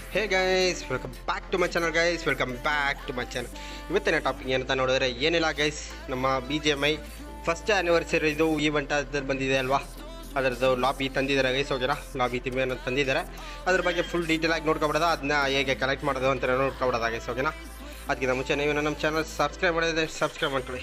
hey guys welcome back to my channel guys welcome back to my channel ಇವತ್ತಿನ topic ಏನಂತ ನೋಡಿದ್ರೆ ಏನಿಲ್ಲ guys ನಮ್ಮ B G M I first anniversary ಇದು event ಅದ್ರಲ್ಲಿ ಬಂದಿದೆ ಅಲ್ವಾ ಅದರದ್ದು ಲಾಬಿ ತಂದಿದ್ದಾರೆ ಗೈಸ್ ಓಕೆನಾ ಲಾಬಿ ತಿಮ್ಮೆ ತಂದಿದ್ದಾರೆ ಅದ್ರ ಬಗ್ಗೆ ಫುಲ್ ಡೀಟೇಲ್ ಆಗಿ ನೋಡ್ಕೊಬಿಡೋದ ಅದನ್ನ ಹೇಗೆ ಕಲೆಕ್ಟ್ ಮಾಡೋದು ಅಂತ ನೋಡ್ಕೊಬಿಡೋದ ಗೈಸ್ ಓಕೆನಾ ಅದಕ್ಕಿಂತ ಮುಂಚೆ ನೀವು ನಮ್ಮ ಚಾನಲ್ ಸಬ್ಸ್ಕ್ರೈಬ್ ಮಾಡಿದ್ರೆ ಸಬ್ಸ್ಕ್ರೈಬ್ ಮಾಡ್ಕೊಳ್ಳಿ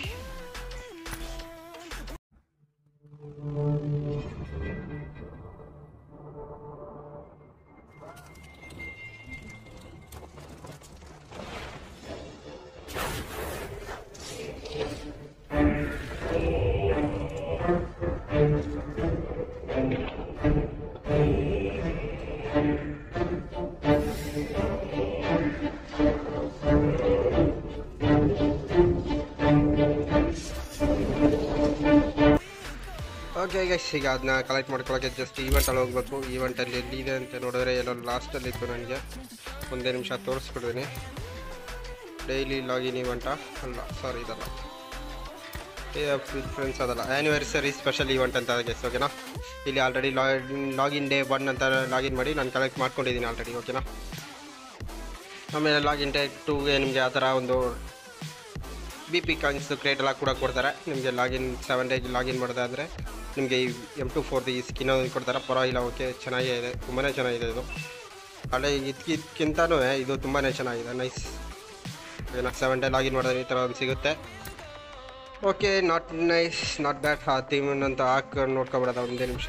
ಓಕೆ ಗೈಸ್ ಈಗ ಅದನ್ನ ಕಲೆಕ್ಟ್ ಮಾಡ್ಕೊಳ್ಳೋಕೆ ಜಸ್ಟ್ ಈವೆಂಟಲ್ಲಿ ಹೋಗ್ಬೇಕು ಈವೆಂಟಲ್ಲಿ ಎಲ್ಲಿದೆ ಅಂತ ನೋಡಿದ್ರೆ ಎಲ್ಲೋ ಲಾಸ್ಟಲ್ಲಿ ಇತ್ತು ನನಗೆ ಒಂದೇ ನಿಮಿಷ ತೋರಿಸ್ಬಿಡ್ತೀನಿ ಡೈಲಿ ಲಾಗಿನ್ ಈವೆಂಟಾ ಅಲ್ಲ ಸಾರಿ ಇದಲ್ಲ ಫ್ರೆಂಡ್ಸ್ ಅದಲ್ಲ ಆ್ಯನಿವರ್ಸರಿ ಸ್ಪೆಷಲ್ ಈವೆಂಟ್ ಅಂತ ಗೈಸ್ ಓಕೆನಾ ಇಲ್ಲಿ already login login day one ಅಂತ ಲಾಗಿನ್ ಮಾಡಿ ನಾನು ಕಲೆಕ್ಟ್ ಮಾಡ್ಕೊಂಡಿದ್ದೀನಿ ಆಲ್ರೆಡಿ ಓಕೆನಾ ಆಮೇಲೆ ಲಾಗಿನ್ ಡೇ ಟೂಗೆ ನಿಮಗೆ ಆ ಥರ ಒಂದು ಬಿ ಪಿ ಕಾಯಿನ್ಸ್ ಕ್ರೇಟ್ ಎಲ್ಲ ಕೂಡ ಕೊಡ್ತಾರೆ ನಿಮಗೆ ಲಾಗಿನ್ ಸೆವೆನ್ ಡೇಗೆ ಲಾಗಿನ್ ಮಾಡೋದಾದರೆ ನಿಮಗೆ ಈ ಎಮ್ ಟು ಫೋರ್ದು ಈ ಸ್ಕಿನ್ ಕೊಡ್ತಾರೆ ಪರವಾಗಿಲ್ಲ ಓಕೆ ಚೆನ್ನಾಗೇ ಇದೆ ತುಂಬಾ ಚೆನ್ನಾಗಿದೆ ಇದು ಅಲ್ಲೇ ಇದಕ್ಕಿಂತನೂ ಇದು ತುಂಬಾ ಚೆನ್ನಾಗಿದೆ ನೈಸ್ ಏನೋ ಸೆವೆನ್ ಡೇ ಲಾಗಿನ್ ಮಾಡಿದ್ರೆ ಈ ಥರ ಒಂದು ಸಿಗುತ್ತೆ okay not nice not bad ಆ ಥೀಮ್ ಅಂತ ಹಾಕೊಂಡು ನೋಡ್ಕೊಬಿಡೋದು ಒಂದೇ ನಿಮಿಷ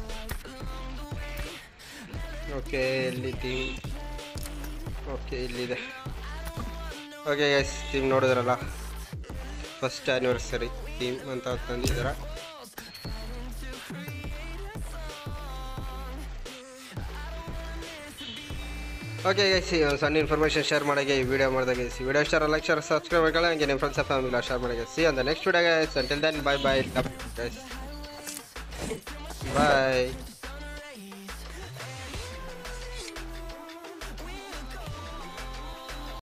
ಓಕೆ ಎಲ್ಲಿ ಥೀಮ್ ಓಕೆ ಇಲ್ಲಿದೆ ಓಕೆ ಎಸ್ ಥೀಮ್ ನೋಡಿದ್ರಲ್ಲ ಫಸ್ಟ್ ಆ್ಯನಿವರ್ಸರಿ ಥೀಮ್ ಅಂತ ತಂದಿದ್ದಾರೆ ಓಕೆ ಗೈಸ್ ಒಂದು ಸಣ್ಣ ಇನ್ಫಾರ್ಮೇಷನ್ ಶೇರ್ ಮಾಡೋಕ್ಕೆ ಈ ವಿಡಿಯೋ ಮಾಡಿದಾಗ ಗೈಸ್ ಈ ವಿಡಿಯೋ ಇಷ್ಟ ಲೈಕ್ ಶೇರ್ ಸಬ್ಸ್ಕ್ರೈಬ್ ಮಾಡ್ಕೊಳ್ಳಿ ಹಂಗೆ ನಿಮ್ಮ ಫ್ರೆಂಡ್ಸ್ ಫ್ಯಾಮಿಲಿ ಶೇರ್ ಮಾಡಿ ಸಿ ಅಂತ next video guys until then bye bye guys ಬಾಯ್